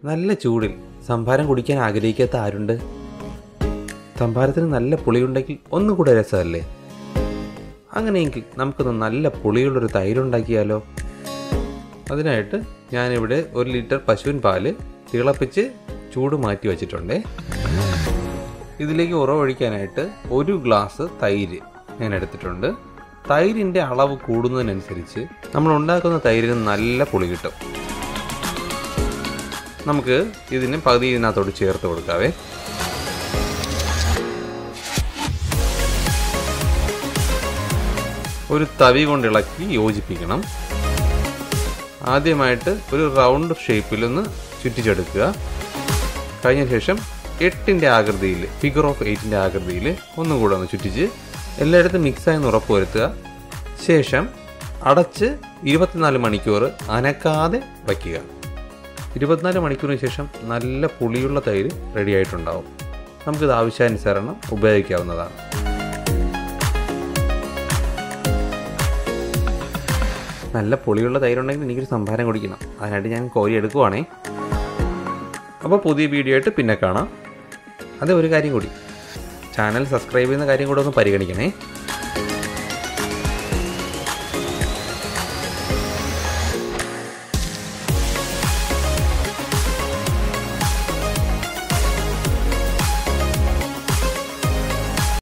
നല്ല ചൂടിൽ സംഭാരം കുടിക്കാൻ ആഗ്രഹിക്കാത്ത ആരുണ്ട് സംഭാരത്തിന് നല്ല പുളിയുണ്ടെങ്കിൽ ഒന്നും കൂടെ രസമല്ലേ അങ്ങനെയെങ്കിൽ നമുക്കൊന്ന് നല്ല പുളിയുള്ളൊരു തൈരുണ്ടാക്കിയാലോ അതിനായിട്ട് ഞാനിവിടെ ഒരു ലിറ്റർ പശുവിൻ പാല് തിളപ്പിച്ച് ചൂട് മാറ്റി വച്ചിട്ടുണ്ട് ഇതിലേക്ക് ഉറവൊഴിക്കാനായിട്ട് ഒരു ഗ്ലാസ് തൈര് ഞാൻ എടുത്തിട്ടുണ്ട് തൈരിൻ്റെ അളവ് കൂടുന്നതിനനുസരിച്ച് നമ്മൾ ഉണ്ടാക്കുന്ന തൈരിന് നല്ല പുളി കിട്ടും നമുക്ക് ഇതിന് പകുതി ഇതിനകത്തോട് ചേർത്ത് കൊടുക്കാവേ ഒരു തവി കൊണ്ട് ഇളക്കി യോജിപ്പിക്കണം ആദ്യമായിട്ട് ഒരു റൗണ്ട് ഷേപ്പിലൊന്ന് ചുറ്റിച്ചെടുക്കുക കഴിഞ്ഞ ശേഷം എട്ടിൻ്റെ ആകൃതിയിൽ ഫിഗർ ഓഫ് എയ്റ്റിൻ്റെ ആകൃതിയിൽ ഒന്നും കൂടെ ഒന്ന് ചുറ്റിച്ച് എല്ലായിടത്തും മിക്സായെന്ന് ഉറപ്പ് വരുത്തുക ശേഷം അടച്ച് ഇരുപത്തിനാല് മണിക്കൂർ അനക്കാതെ വയ്ക്കുക ഇരുപത്തിനാല് മണിക്കൂറിന് ശേഷം നല്ല പുളിയുള്ള തൈര് റെഡി ആയിട്ടുണ്ടാവും നമുക്കിത് ആവശ്യാനുസരണം ഉപയോഗിക്കാവുന്നതാണ് നല്ല പുളിയുള്ള തൈരുണ്ടെങ്കിൽ എനിക്കൊരു സംഭാരം കുടിക്കണം അതിനായിട്ട് ഞാൻ കോരി എടുക്കുവാണേ അപ്പോൾ പുതിയ വീഡിയോ ആയിട്ട് പിന്നെ കാണാം അതെ ഒരു കാര്യം കൂടി ചാനൽ സബ്സ്ക്രൈബ് ചെയ്യുന്ന കാര്യം കൂടെ ഒന്ന് പരിഗണിക്കണേ